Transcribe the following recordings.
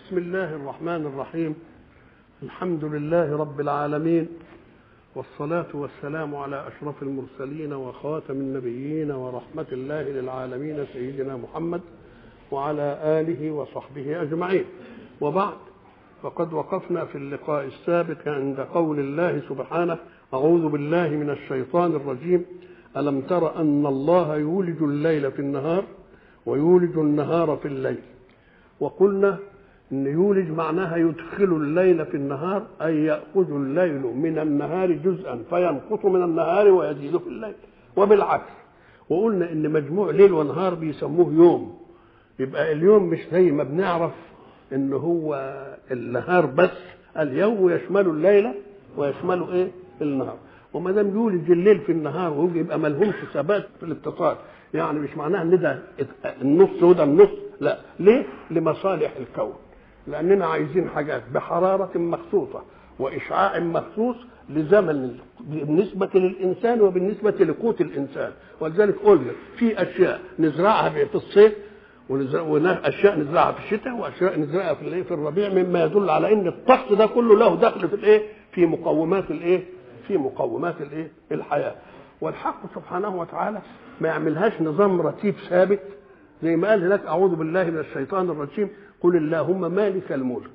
بسم الله الرحمن الرحيم الحمد لله رب العالمين والصلاة والسلام على أشرف المرسلين وخاتم النبيين ورحمة الله للعالمين سيدنا محمد وعلى آله وصحبه أجمعين وبعد فقد وقفنا في اللقاء السابق عند قول الله سبحانه أعوذ بالله من الشيطان الرجيم ألم تر أن الله يولج الليل في النهار ويولج النهار في الليل وقلنا ان يولج معناها يدخل الليل في النهار اي ياخذ الليل من النهار جزءا فينقص من النهار ويزيد في الليل وبالعكس وقلنا ان مجموع ليل ونهار بيسموه يوم يبقى اليوم مش زي ما بنعرف ان هو النهار بس اليوم يشمل الليل ويشمل ايه النهار وما دام يولج الليل في النهار ويجي يبقى ما لهمش ثبات في الاتصال يعني مش معناها ان ده النص وده النص لا ليه لمصالح الكون لاننا عايزين حاجات بحراره مخصوصه واشعاع مخصوص لزمن بالنسبه للانسان وبالنسبه لقوت الانسان ولذلك قلنا في اشياء نزرعها في الصيف واشياء نزرعها في الشتاء واشياء نزرعها في الايه في الربيع مما يدل على ان الطقس ده كله له دخل في الايه في مقومات الايه في مقومات الايه الحياه والحق سبحانه وتعالى ما يعملهاش نظام رتيب ثابت زي ما قال هناك اعوذ بالله من الشيطان الرجيم قل اللهم مالك الملك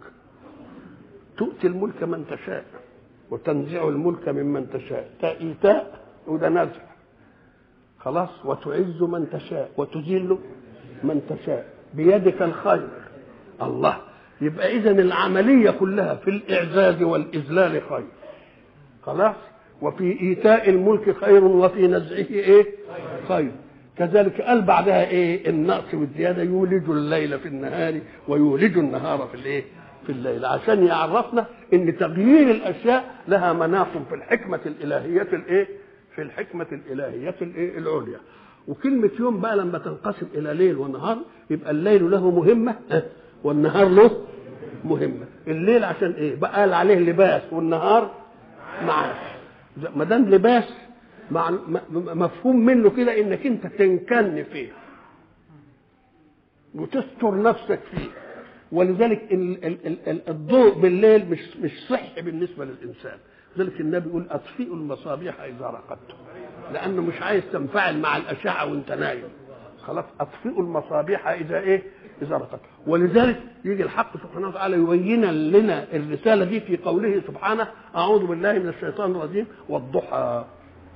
تؤتي الملك من تشاء وتنزع الملك ممن تشاء ده ايتاء وده نزع خلاص وتعز من تشاء وتذل من تشاء بيدك الخير الله يبقى اذا العمليه كلها في الاعزاز والاذلال خير خلاص وفي ايتاء الملك خير وفي نزعه ايه خير كذلك قال بعدها ايه النقص والزياده يولج الليل في النهار ويولج النهار في الايه في الليل عشان يعرفنا ان تغيير الاشياء لها مناط في الحكمه الالهيه الايه في الحكمه الالهيه الايه العليا وكلمه يوم بقى لما تنقسم الى ليل ونهار يبقى الليل له مهمه والنهار له مهمه الليل عشان ايه بقى قال عليه لباس والنهار معاش ما دام لباس مع مفهوم منه كده انك انت تنكن فيه وتستر نفسك فيه ولذلك ال ال ال الضوء بالليل مش مش صحي بالنسبه للانسان لذلك النبي يقول اطفئوا المصابيح اذا رقدتم لانه مش عايز تنفعل مع الاشعه وانت نايم خلاص اطفئوا المصابيح اذا ايه اذا رقدتم ولذلك يجي الحق سبحانه وتعالى يبين لنا الرساله دي في قوله سبحانه اعوذ بالله من الشيطان الرجيم والضحى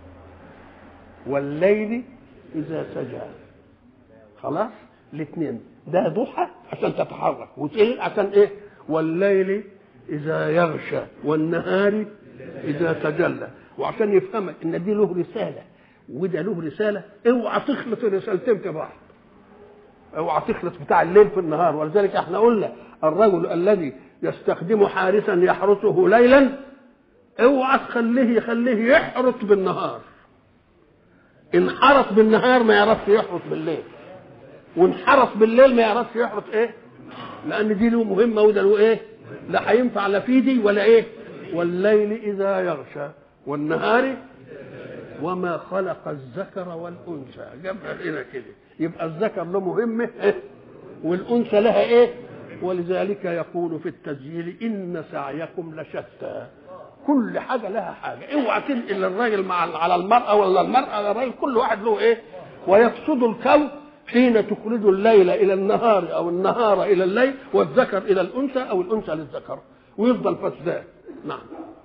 والليل اذا سجى خلاص الاثنين ده ضحى عشان تتحرك وتقل عشان ايه والليل اذا يغشى والنهار اذا تجلى وعشان يفهمك ان دي له رساله وده له رساله اوعى تخلط الرسالتين في بعض اوعى تخلط بتاع الليل في النهار ولذلك احنا قلنا الرجل الذي يستخدم حارسا يحرسه ليلا اوعى تخليه يخليه يحرس بالنهار ان حرس بالنهار ما يعرفش يحرس بالليل وان حرس بالليل ما يعرفش يحرس ايه لان دي له مهمه وده له ايه لا هينفع لا في دي ولا ايه والليل اذا يغشى والنهار وما خلق الذكر والانثى جابها هنا كده يبقى الذكر له مهمه إيه؟ والانثى لها ايه ولذلك يقول في التسجيل ان سعيكم لشتى كل حاجه لها حاجه اوعى تنقل الراجل مع على المراه ولا المراه على الراجل كل واحد له ايه ويفسد الكون حين تخرج الليل الى النهار او النهار الى الليل والذكر الى الانثى او الانثى للذكر ويفضل فسدان نعم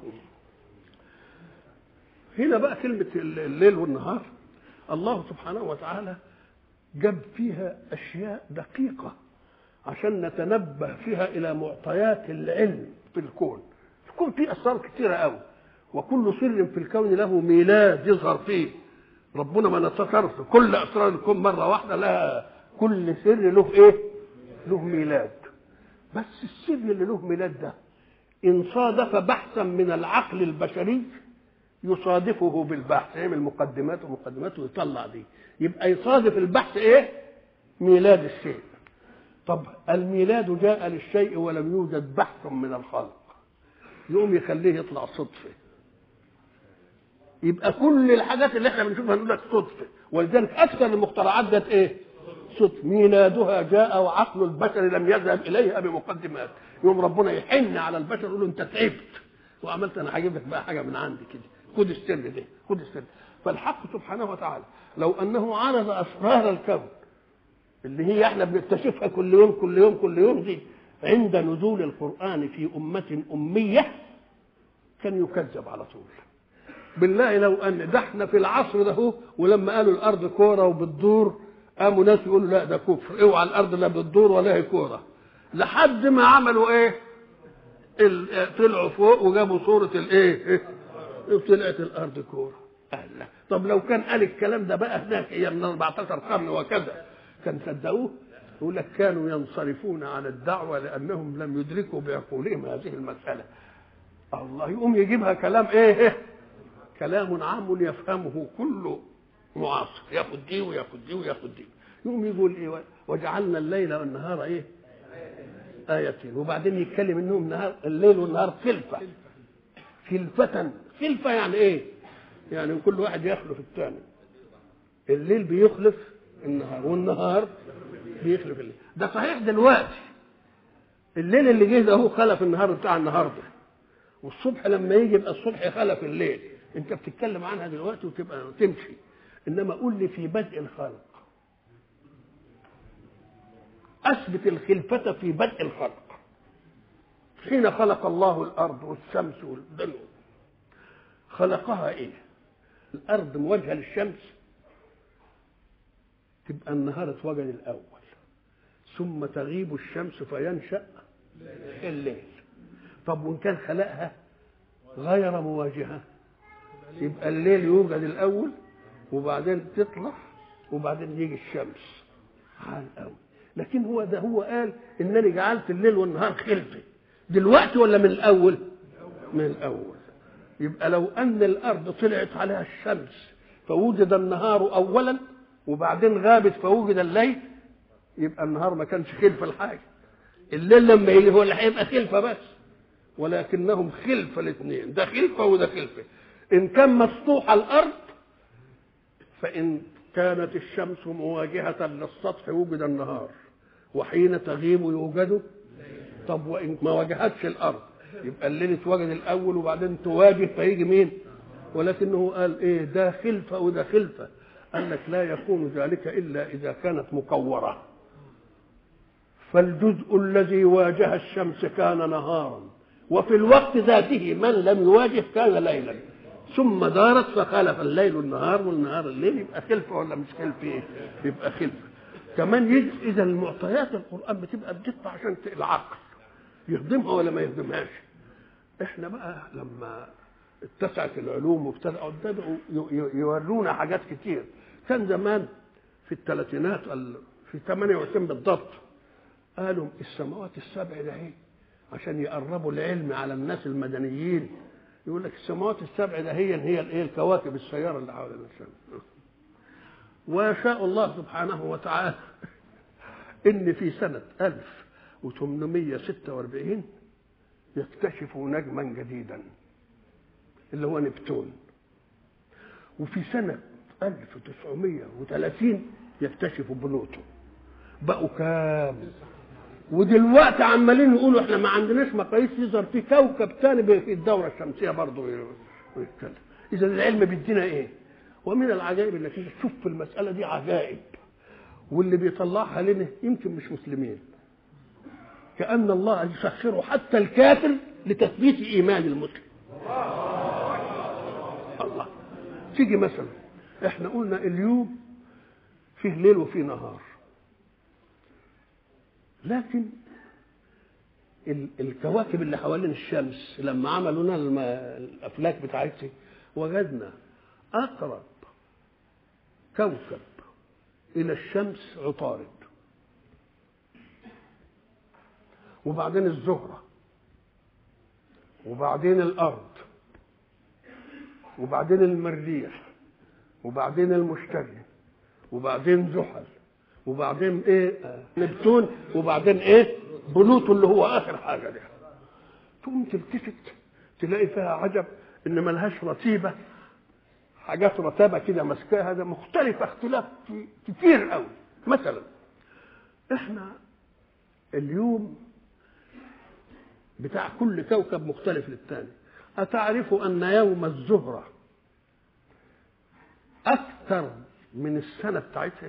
هنا بقى كلمة الليل والنهار الله سبحانه وتعالى جاب فيها أشياء دقيقة عشان نتنبه فيها إلى معطيات العلم في الكون الكون فيه أسرار كثيرة قوي وكل سر في الكون له ميلاد يظهر فيه ربنا ما نتصرف كل أسرار الكون مرة واحدة لها كل سر له إيه؟ له ميلاد بس السر اللي له ميلاد ده إن صادف بحثا من العقل البشري يصادفه بالبحث يعمل مقدمات ومقدمات ويطلع دي يبقى يصادف البحث ايه ميلاد الشيء طب الميلاد جاء للشيء ولم يوجد بحث من الخلق يقوم يخليه يطلع صدفه يبقى كل الحاجات اللي احنا بنشوفها نقول لك صدفه ولذلك اكثر المخترعات جت ايه صدف ميلادها جاء وعقل البشر لم يذهب اليها بمقدمات يوم ربنا يحن على البشر يقول له انت تعبت وعملت انا هجيب لك بقى حاجه من عندي كده خد السر ده خد السر فالحق سبحانه وتعالى لو انه عرض اسرار الكون اللي هي احنا بنكتشفها كل يوم كل يوم كل يوم دي عند نزول القران في امه اميه كان يكذب على طول بالله لو ان ده احنا في العصر ده هو ولما قالوا الارض كوره وبتدور قاموا ناس يقولوا لا ده كفر اوعى الارض لا بتدور ولا هي كوره لحد ما عملوا ايه ال- طلعوا فوق وجابوا صوره الايه طلعت الارض كوره الله طب لو كان قال الكلام ده بقى هناك ايام من 14 قرن وكذا كان صدقوه يقول لك كانوا ينصرفون عن الدعوه لانهم لم يدركوا بعقولهم هذه المساله الله يقوم يجيبها كلام ايه كلام عام يفهمه كل معاصر ياخد دي وياخد دي وياخد دي يقوم يقول ايه وجعلنا الليل والنهار ايه آيتين وبعدين يتكلم انهم نهار الليل والنهار خلفة خلفة خلفة يعني ايه؟ يعني كل واحد يخلف الثاني الليل بيخلف النهار والنهار بيخلف الليل ده صحيح دلوقتي الليل اللي جه ده هو خلف النهار بتاع النهارده والصبح لما يجي يبقى الصبح خلف الليل انت بتتكلم عنها دلوقتي وتبقى تمشي انما قول لي في بدء الخلق اثبت الخلفه في بدء الخلق حين خلق الله الارض والشمس والدنيا خلقها ايه الارض موجهه للشمس تبقى النهار اتوجد الاول ثم تغيب الشمس فينشا الليل طب وان كان خلقها غير مواجهه يبقى الليل يوجد الاول وبعدين تطلع وبعدين يجي الشمس على الاول لكن هو ده هو قال انني جعلت الليل والنهار خلفه دلوقتي ولا من الاول من الاول يبقى لو ان الارض طلعت عليها الشمس فوجد النهار اولا وبعدين غابت فوجد الليل يبقى النهار ما كانش خلفه الحاجه الليل لما يجي هو اللي هيبقى خلفه بس ولكنهم خلفه الاثنين ده خلفه وده خلفه ان كان مسطوح الارض فان كانت الشمس مواجهه للسطح وجد النهار وحين تغيب يوجد طب وان ما واجهتش الارض يبقى الليل اتوجد الاول وبعدين تواجه فيجي مين ولكنه قال ايه ده خلفه وده خلفه قال لك لا يكون ذلك الا اذا كانت مكوره فالجزء الذي واجه الشمس كان نهارا وفي الوقت ذاته من لم يواجه كان ليلا ثم دارت فخالف الليل النهار والنهار الليل يبقى خلفه ولا مش خلفه يبقى خلفه كمان يجي اذا المعطيات القران بتبقى بتطلع عشان العقل يخدمها ولا ما يخدمهاش احنا بقى لما اتسعت العلوم وابتدأوا ابتدأوا يورونا حاجات كتير كان زمان في الثلاثينات في 28 بالضبط قالوا السماوات السبع ده ايه عشان يقربوا العلم على الناس المدنيين يقول لك السماوات السبع ده هي هي الايه الكواكب السياره اللي حوالين الشمس ويشاء الله سبحانه وتعالى ان في سنه 1846 يكتشفوا نجما جديدا اللي هو نبتون وفي سنة 1930 يكتشفوا بلوتو بقوا كام ودلوقتي عمالين يقولوا احنا ما عندناش مقاييس يظهر في كوكب تاني في الدورة الشمسية برضه ويتكلم إذا العلم بيدينا إيه؟ ومن العجائب انك تشوف في المسألة دي عجائب واللي بيطلعها لنا يمكن مش مسلمين كأن الله يسخره حتى الكافر لتثبيت إيمان المسلم الله تيجي مثلا احنا قلنا اليوم فيه ليل وفيه نهار لكن ال- الكواكب اللي حوالين الشمس لما عملوا لنا الم- الافلاك بتاعتها وجدنا اقرب كوكب الى الشمس عطارد وبعدين الزهره وبعدين الارض وبعدين المريخ وبعدين المشتري وبعدين زحل وبعدين ايه آه، نبتون وبعدين ايه بلوتو اللي هو اخر حاجه دي تقوم تلتفت تلاقي فيها عجب ان ملهاش رتيبه حاجات رتابه كده ماسكاها ده مختلفه اختلاف ك- كتير قوي مثلا احنا اليوم بتاع كل كوكب مختلف للثاني أتعرف أن يوم الزهرة أكثر من السنة بتاعتها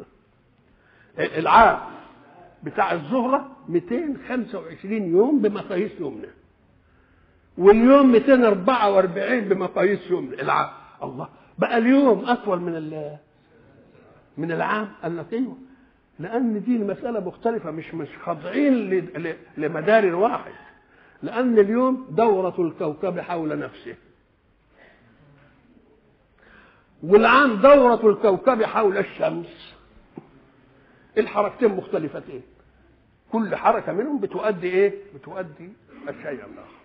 العام بتاع الزهرة 225 يوم بمقاييس يومنا واليوم 244 بمقاييس يومنا العام الله بقى اليوم أطول من من العام قال لك ايوه لأن دي المسألة مختلفة مش مش خاضعين لمدار واحد لأن اليوم دورة الكوكب حول نفسه والعام دورة الكوكب حول الشمس الحركتين مختلفتين كل حركة منهم بتؤدي ايه؟ بتؤدي الشيء الآخر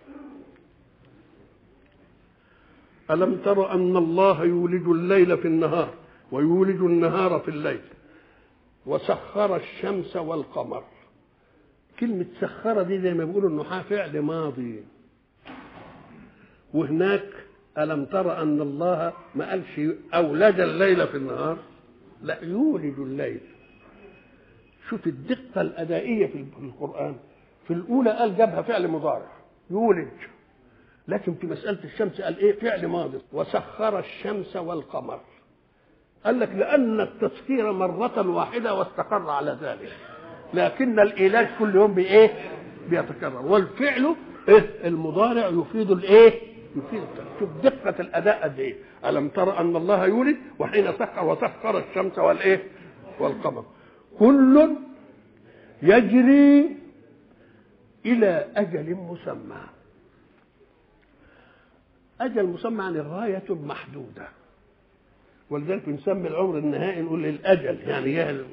ألم تر أن الله يولج الليل في النهار ويولج النهار في الليل وسخر الشمس والقمر كلمة سخر دي زي ما بيقولوا النحاة فعل ماضي وهناك ألم تر أن الله ما قالش أولج الليل في النهار لا يولج الليل شوف الدقة الأدائية في القرآن في الأولى قال جابها فعل مضارع يولج لكن في مسألة الشمس قال إيه فعل ماضي وسخر الشمس والقمر قال لك لأن التسخير مرة واحدة واستقر على ذلك لكن الإيلاج كل يوم بإيه بيتكرر والفعل إيه المضارع يفيد الإيه يفيد شوف دقة الأداء قد إيه ألم ترى أن الله يولد وحين سخر وسخر الشمس والإيه والقمر كل يجري إلى أجل مسمى أجل مسمى يعني غاية محدودة ولذلك بنسمي العمر النهائي نقول الأجل يعني يهل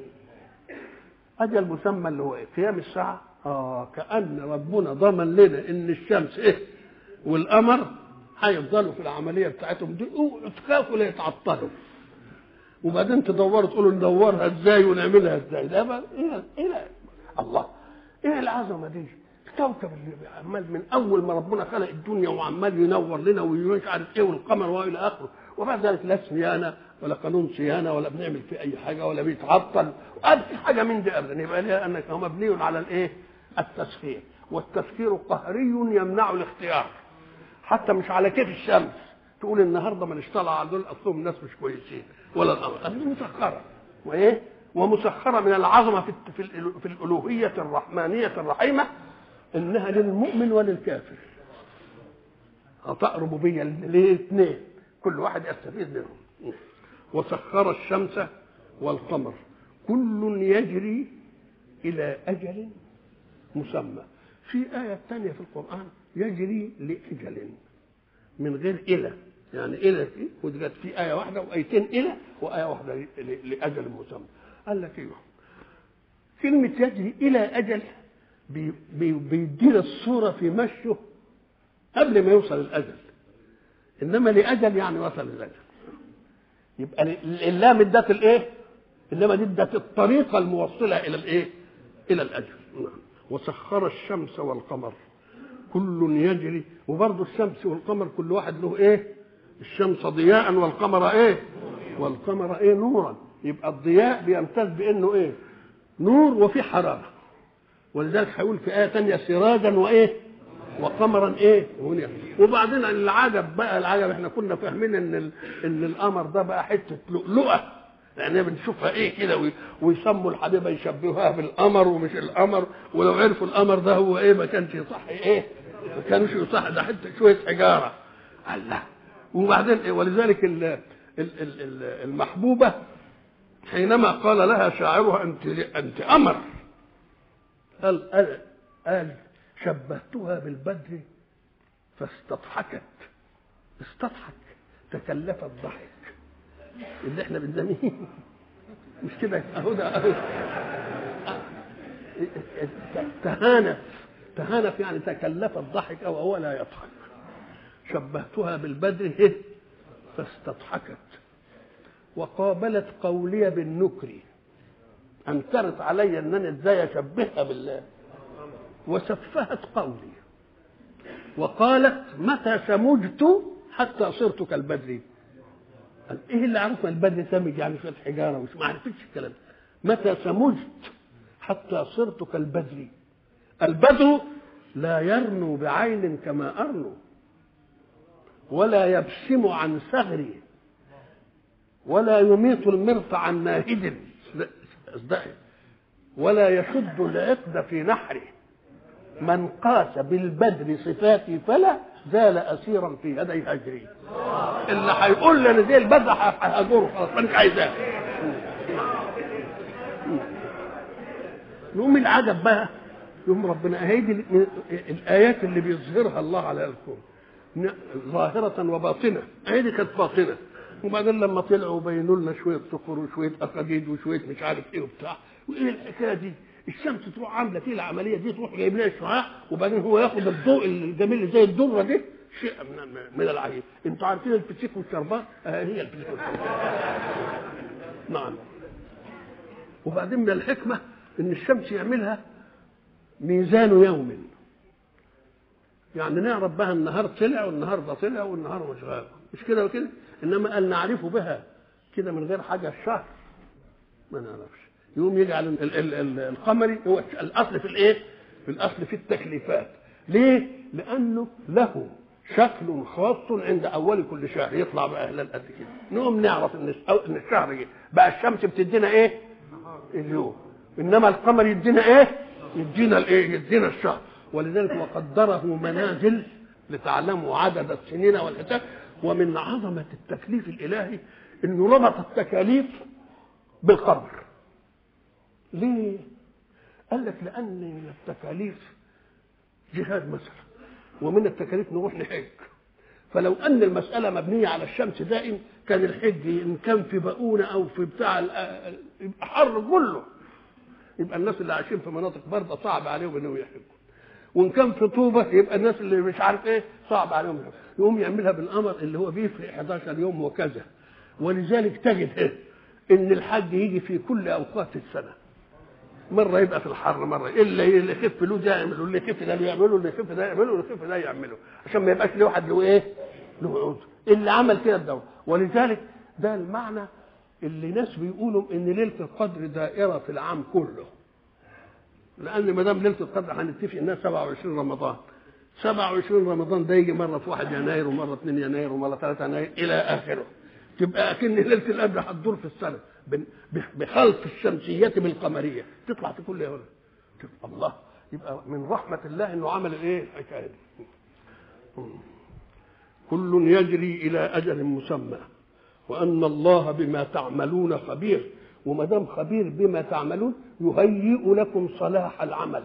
أجل مسمى اللي هو إيه؟ قيام الساعة آه كأن ربنا ضمن لنا إن الشمس إيه والقمر هيفضلوا في العملية بتاعتهم دي تخافوا لا يتعطلوا وبعدين تدوروا تقولوا ندورها ازاي ونعملها ازاي ده بقى ايه ايه الله ايه العظمه دي الكوكب اللي عمال من اول ما ربنا خلق الدنيا وعمال ينور لنا ومش عارف ايه والقمر والى اخره وبعد ذلك لا صيانه ولا قانون صيانه ولا بنعمل فيه اي حاجه ولا بيتعطل ابدا حاجه من دي ابدا يبقى ليه انك هو مبني على الايه؟ التسخير والتسخير قهري يمنع الاختيار حتى مش على كيف الشمس تقول النهارده ما نشتغل على دول اصلهم ناس مش كويسين ولا الامر دي مسخره وايه؟ ومسخره من العظمه في في, في الالوهيه الرحمانيه الرحيمه انها للمؤمن وللكافر عطاء ربوبيه للاثنين كل واحد يستفيد منهم وسخر الشمس والقمر كل يجري الى اجل مسمى في آية ثانية في القرآن يجري لأجل من غير إلى يعني إلى في وجدت في آية واحدة وآيتين إلى وآية واحدة لأجل مسمى قال لك إيوه كلمة يجري إلى أجل بي بي بيدينا الصورة في مشه قبل ما يوصل الأجل إنما لأجل يعني وصل الأجل يبقى اللام ادت الإيه؟ إنما دي ادت الطريقة الموصلة إلى الإيه؟ إلى الأجل نعم وسخر الشمس والقمر كل يجري وبرضه الشمس والقمر كل واحد له ايه الشمس ضياء والقمر ايه والقمر ايه نورا يبقى الضياء بيمتاز بانه ايه نور وفي حراره ولذلك هيقول في ايه ثانيه سراجا وايه وقمرا ايه وبعدين العجب بقى العجب احنا كنا فاهمين ان ان القمر ده بقى حته لؤلؤه يعني بنشوفها ايه كده ويسموا الحبيبه يشبهوها بالقمر ومش القمر ولو عرفوا القمر ده هو ايه ما كانش يصح ايه ما كانوش يصح ده حته شويه حجاره الله وبعدين إيه ولذلك ال ال ال المحبوبه حينما قال لها شاعرها انت انت قمر قال قال, قال شبهتها بالبدر فاستضحكت استضحك تكلفت ضحك اللي احنا بنسميه مش كده اهو ده اهو تهانف تهانف يعني تكلف الضحك او هو لا يضحك شبهتها بالبدر إيه؟ فاستضحكت وقابلت قولي بالنكر انكرت علي ان انا ازاي اشبهها بالله وسفهت قولي وقالت متى سمجت حتى صرت كالبدر قال ايه اللي عرفنا البدر سمج يعني شويه حجاره ومش ما عرفتش الكلام متى سمجت حتى صرت كالبدر البدر لا يرنو بعين كما أرنو ولا يبسم عن ثغري ولا يميط المرط عن ناهد ولا يشد العقد في نحره من قاس بالبدر صفاتي فلا زال اسيرا في يدي هجري اللي هيقول لي انا زي البدر ههجره خلاص مانيش عايزاه يقوم العجب بقى يقوم ربنا هيدي الايات اللي بيظهرها الله على الكون ظاهرة وباطنة هي دي كانت باطنة وبعدين لما طلعوا بينوا لنا شوية صخور وشوية أكاديد وشوية مش عارف إيه وبتاع وإيه الحكاية دي؟ الشمس تروح عاملة فيه العملية دي تروح جايب لنا الشعاع وبعدين هو ياخد الضوء الجميل اللي زي الدرة دي شيء من من العجيب انتوا عارفين الفسيخ والشربات آه هي الفسيخ والشربات نعم وبعدين من الحكمة إن الشمس يعملها ميزان يوم يعني نعرف بها النهار طلع والنهار ده طلع والنهار مش غاب مش كده وكده انما قال نعرفه بها كده من غير حاجه الشهر ما نعرفش يقوم يجعل ال- ال- ال- القمري هو الاصل في الايه؟ في الاصل في التكليفات ليه؟ لانه له شكل خاص عند اول كل شهر يطلع بقى هلال قد كده نقوم نعرف ان ان الشهر جه بقى الشمس بتدينا ايه؟ اليوم انما القمر يدينا ايه؟ يدينا الايه؟ يدينا الشهر ولذلك وقدره منازل لتعلموا عدد السنين والحساب ومن عظمة التكليف الإلهي إنه ربط التكاليف بالقبر ليه؟ قال لك لأن من التكاليف جهاد مثلا ومن التكاليف نروح نحج فلو أن المسألة مبنية على الشمس دائم كان الحج إن كان في بؤونة أو في بتاع يبقى حر كله يبقى الناس اللي عايشين في مناطق باردة صعب عليهم إنهم يحجوا وان كان في طوبه يبقى الناس اللي مش عارف ايه صعب عليهم يقوم يعملها بالقمر اللي هو بيفرق 11 يوم وكذا ولذلك تجد إيه؟ ان الحج يجي في كل اوقات السنه مره يبقى في الحر مره اللي اللي يخف له ده يعمله اللي يخف ده يعمله اللي يخف ده يعمله اللي يخف ده يعمله عشان ما يبقاش له واحد له ايه؟ له عذر اللي عمل كده الدوله ولذلك ده المعنى اللي ناس بيقولوا ان ليله القدر دائره في العام كله لان ما دام ليله القدر هنتفق انها 27 رمضان 27 رمضان ده يجي مره في 1 يناير ومره 2 يناير ومره 3 يناير الى اخره تبقى اكن ليله القدر هتدور في السنه بخلط الشمسيه بالقمريه تطلع في كل يوم تبقى الله يبقى من رحمه الله انه عمل الايه الحكايه دي كل يجري الى اجل مسمى وان الله بما تعملون خبير وما دام خبير بما تعملون يهيئ لكم صلاح العمل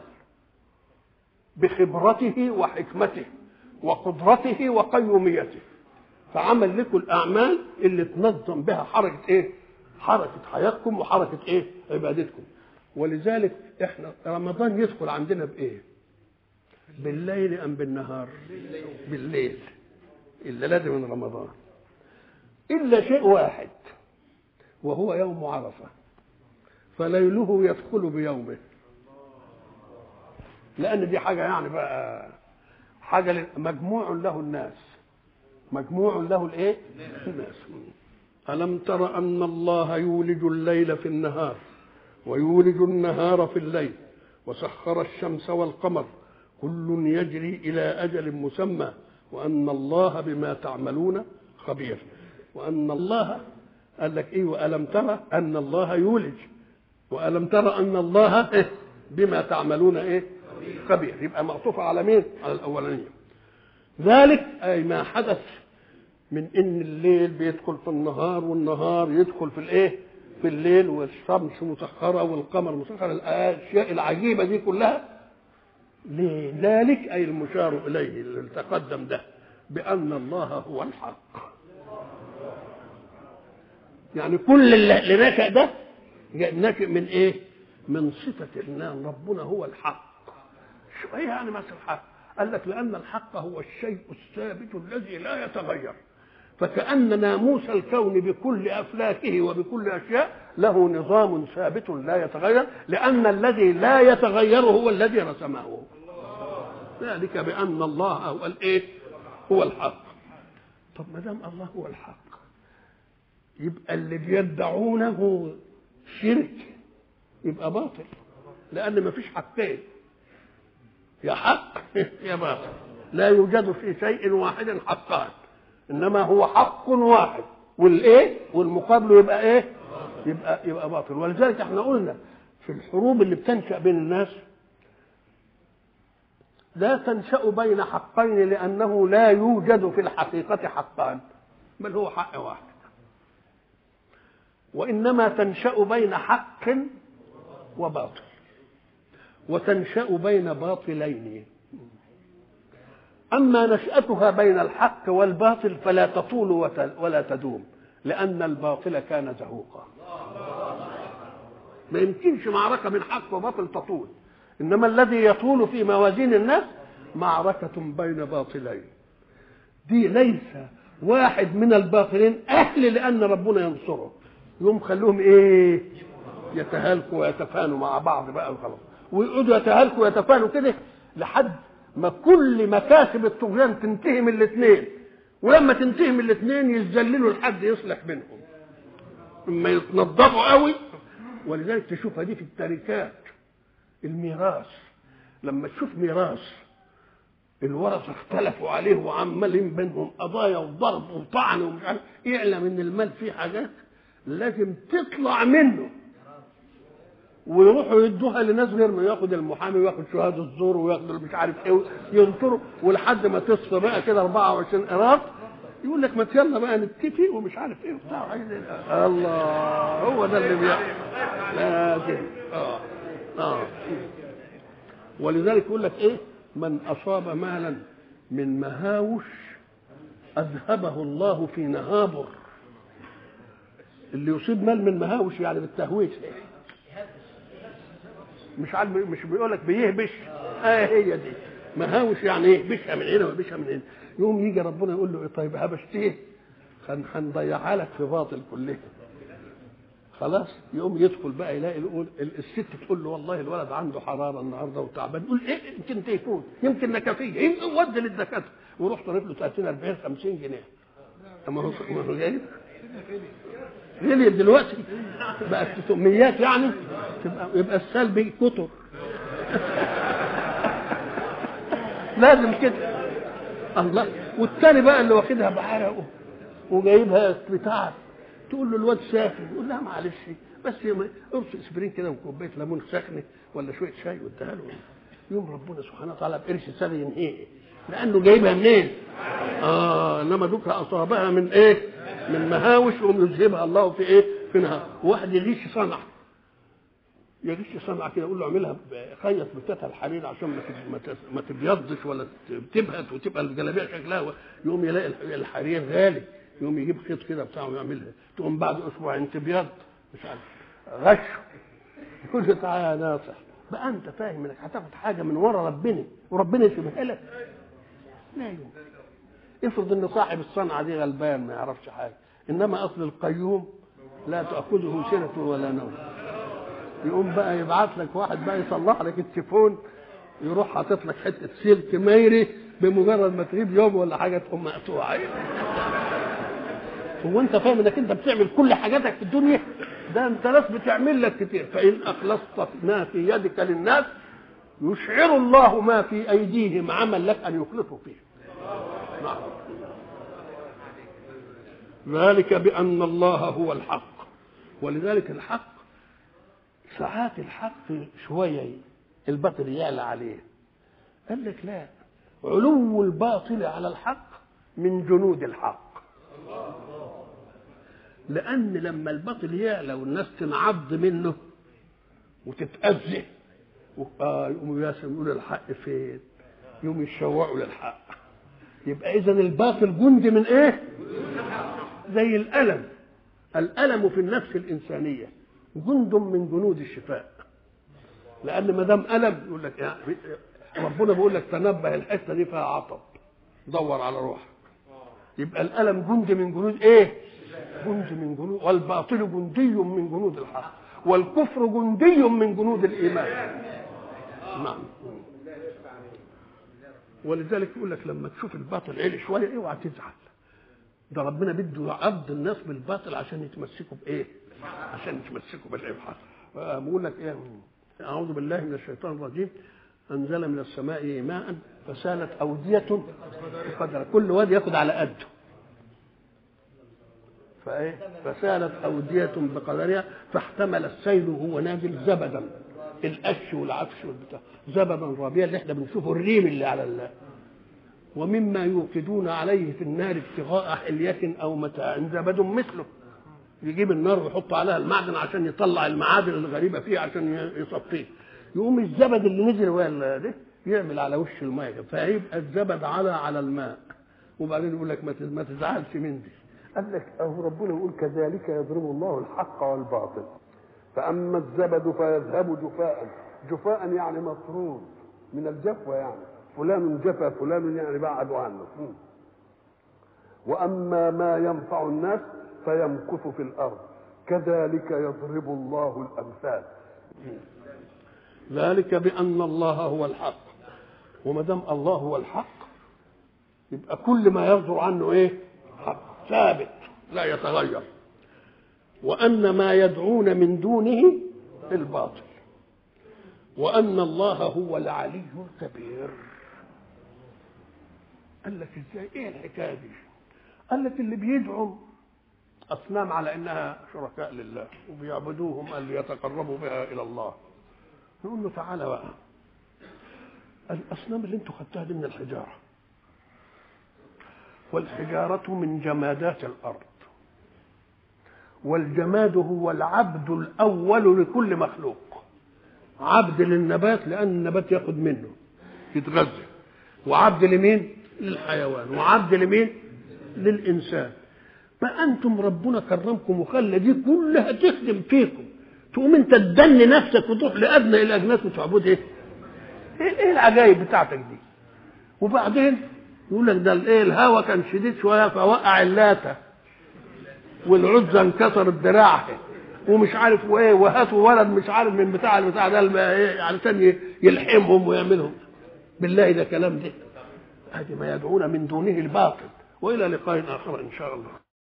بخبرته وحكمته وقدرته وقيوميته فعمل لكم الاعمال اللي تنظم بها حركه ايه؟ حركه حياتكم وحركه ايه؟ عبادتكم ولذلك احنا رمضان يدخل عندنا بايه؟ بالليل ام بالنهار؟ بالليل الا لازم من رمضان الا شيء واحد وهو يوم عرفه فليله يدخل بيومه لان دي حاجه يعني بقى حاجه مجموع له الناس مجموع له الايه الناس الم تر ان الله يولج الليل في النهار ويولج النهار في الليل وسخر الشمس والقمر كل يجري الى اجل مسمى وان الله بما تعملون خبير وان الله قال لك ايه والم ترى ان الله يولج والم ترى ان الله إيه بما تعملون ايه خبير يبقى معطوفه على مين على الاولانيه ذلك اي ما حدث من ان الليل بيدخل في النهار والنهار يدخل في الايه في الليل والشمس مسخره والقمر مسخر الاشياء العجيبه دي كلها لذلك اي المشار اليه اللي تقدم ده بان الله هو الحق يعني كل اللي نشأ ده نشأ من ايه؟ من صفة ان ربنا هو الحق. شو ايه يعني مثل الحق؟ قال لك لأن الحق هو الشيء الثابت الذي لا يتغير. فكأن ناموس الكون بكل أفلاكه وبكل أشياء له نظام ثابت لا يتغير لأن الذي لا يتغير هو الذي رسمه. ذلك بأن الله هو الإيه؟ هو الحق. طب ما دام الله هو الحق يبقى اللي بيدعونه شرك يبقى باطل لان ما فيش حقين يا حق يا باطل لا يوجد في شيء واحد حقان انما هو حق واحد والايه والمقابل يبقى ايه يبقى يبقى باطل ولذلك احنا قلنا في الحروب اللي بتنشا بين الناس لا تنشا بين حقين لانه لا يوجد في الحقيقه حقان بل هو حق واحد وانما تنشا بين حق وباطل وتنشا بين باطلين اما نشاتها بين الحق والباطل فلا تطول ولا تدوم لان الباطل كان زهوقا ما يمكنش معركه من حق وباطل تطول انما الذي يطول في موازين الناس معركه بين باطلين دي ليس واحد من الباطلين اهل لان ربنا ينصره يوم خلوهم ايه يتهالكوا ويتفانوا مع بعض بقى وخلاص ويقعدوا يتهالكوا ويتفانوا كده لحد ما كل مكاسب الطغيان تنتهي من الاثنين ولما تنتهي من الاثنين يتذللوا لحد يصلح بينهم اما يتنضفوا قوي ولذلك تشوفها دي في التركات الميراث لما تشوف ميراث الورثه اختلفوا عليه وعمالين بينهم قضايا وضرب وطعن ومش عارف اعلم ان المال فيه حاجات لازم تطلع منه ويروحوا يدوها لناس غير ما ياخد المحامي وياخد شهاده الزور وياخد مش عارف ايه ينطروا ولحد ما تصفى بقى كده 24 قراط يقول لك ما يلا بقى نتفق ومش عارف ايه وبتاع الله هو ده اللي بيحصل لازم اه اه ولذلك يقول لك ايه من اصاب مالا من مهاوش اذهبه الله في نهابر اللي يصيب مال من مهاوش يعني بالتهويش مش عارف مش بيقول لك بيهبش اه هي دي مهاوش يعني ايه بشها من هنا وبشها من هنا يوم يجي ربنا يقول له إيه طيب هبشتيه هنضيعها لك في باطل كلها خلاص يقوم يدخل بقى يلاقي يقول الست تقول له والله الولد عنده حراره النهارده وتعبان يقول ايه يمكن تيفون يمكن نكافيه يمكن ودي للدكاتره وروح صرف له 30 40 50 جنيه ما هو ما هو جايب غليت دلوقتي بقت 600 يعني تبقى يبقى السلبي كتر لازم كده الله والتاني بقى اللي واخدها بعرقه وجايبها بتاع تقول له الواد ساخن يقول لها معلش بس ارص اسبرين كده وكوبايه ليمون سخنه ولا شويه شاي واديها له يوم ربنا سبحانه وتعالى بقرش سنه ينهيه لانه جايبها منين؟ اه انما دوك اصابها من ايه؟ من مهاوش يقوم يذهبها الله في ايه؟ في نهار واحد يغش صنع يغش صنع كده يقول له اعملها خيط بتاتها الحرير عشان ما ما تبيضش ولا تبهت وتبقى الجلابيه شكلها يقوم يلاقي الحرير غالي يقوم يجيب خيط كده بتاعه ويعملها تقوم بعد اسبوعين تبيض مش عارف غشه يقول له تعالى يا ناصح بقى انت فاهم انك هتاخد حاجه من ورا ربنا وربنا يسيبها لك لا يمكن افرض ان صاحب الصنعه دي غلبان ما يعرفش حاجه انما اصل القيوم لا تاخذه سنه ولا نوم يقوم بقى يبعت لك واحد بقى يصلح لك التليفون يروح حاطط لك حته سلك ميري بمجرد ما تغيب يوم ولا حاجه تقوم مقطوعه هو انت فاهم انك انت بتعمل كل حاجاتك في الدنيا ده انت ناس بتعمل لك كتير فان اخلصت ما في يدك للناس يشعر الله ما في ايديهم عمل لك ان يخلصوا فيه نعم ذلك بان الله هو الحق ولذلك الحق ساعات الحق شويه الباطل يعلى عليه قال لك لا علو الباطل على الحق من جنود الحق لان لما الباطل يعلى والناس تنعض منه وتتاذى آه يقوموا يقولوا الحق فين يقوموا يشوعوا للحق يبقى اذا الباطل جند من ايه زي الالم الالم في النفس الانسانيه جند من جنود الشفاء لان ما دام الم يقول لك يعني ربنا بيقول لك تنبه الحته دي فيها عطب دور على روحك يبقى الالم جند من جنود ايه جند من جنود والباطل جندي من جنود الحق والكفر جندي من جنود الايمان نعم ولذلك يقول لك لما تشوف الباطل عالي شويه اوعى تزعل ده ربنا بده يعض الناس بالباطل عشان يتمسكوا بايه؟ عشان يتمسكوا بالعبحه بقول لك ايه أعوذ بالله من الشيطان الرجيم أنزل من السماء ماء فسالت أودية بقدر كل واد ياخد على قده فايه فسالت اوديه بقدرها فاحتمل السيل وهو نازل زبدا القش والعفش والبتاع زبدا رابيا اللي احنا بنشوفه الريم اللي على الله ومما يوقدون عليه في النار ابتغاء حلية أو متاع زبد مثله يجيب النار ويحط عليها المعدن عشان يطلع المعادن الغريبة فيه عشان يصفيه يقوم الزبد اللي نزل ويا ده يعمل على وش الماء فيبقى الزبد على على الماء وبعدين يقول لك ما تزعلش من دي قال لك اهو ربنا يقول كذلك يضرب الله الحق والباطل فاما الزبد فيذهب جفاء جفاء يعني مطرود من الجفوه يعني فلان جفا فلان يعني بعد عنه واما ما ينفع الناس فيمكث في الارض كذلك يضرب الله الامثال ذلك بان الله هو الحق وما دام الله هو الحق يبقى كل ما يصدر عنه ايه حق ثابت لا يتغير وان ما يدعون من دونه الباطل وان الله هو العلي الكبير قال لك ازاي ايه الحكايه دي قال لك اللي بيدعوا اصنام على انها شركاء لله وبيعبدوهم قال ليتقربوا بها الى الله نقول له تعالى بقى الاصنام اللي انتوا خدتها دي من الحجاره والحجاره من جمادات الارض والجماد هو العبد الاول لكل مخلوق عبد للنبات لان النبات ياخد منه يتغذى وعبد لمين للحيوان وعبد لمين للانسان ما انتم ربنا كرمكم وخلى دي كلها تخدم فيكم تقوم انت تدني نفسك وتروح لادنى الى اجناس وتعبد ايه ايه العجائب بتاعتك دي وبعدين يقول لك ده الايه الهوا كان شديد شويه فوقع اللاتة والعزة انكسرت دراعها ومش عارف وايه وهاتوا ولد مش عارف من بتاع البتاع ده ايه علشان يلحمهم ويعملهم بالله ده كلام ده هذه ما يدعون من دونه الباطل والى لقاء اخر ان شاء الله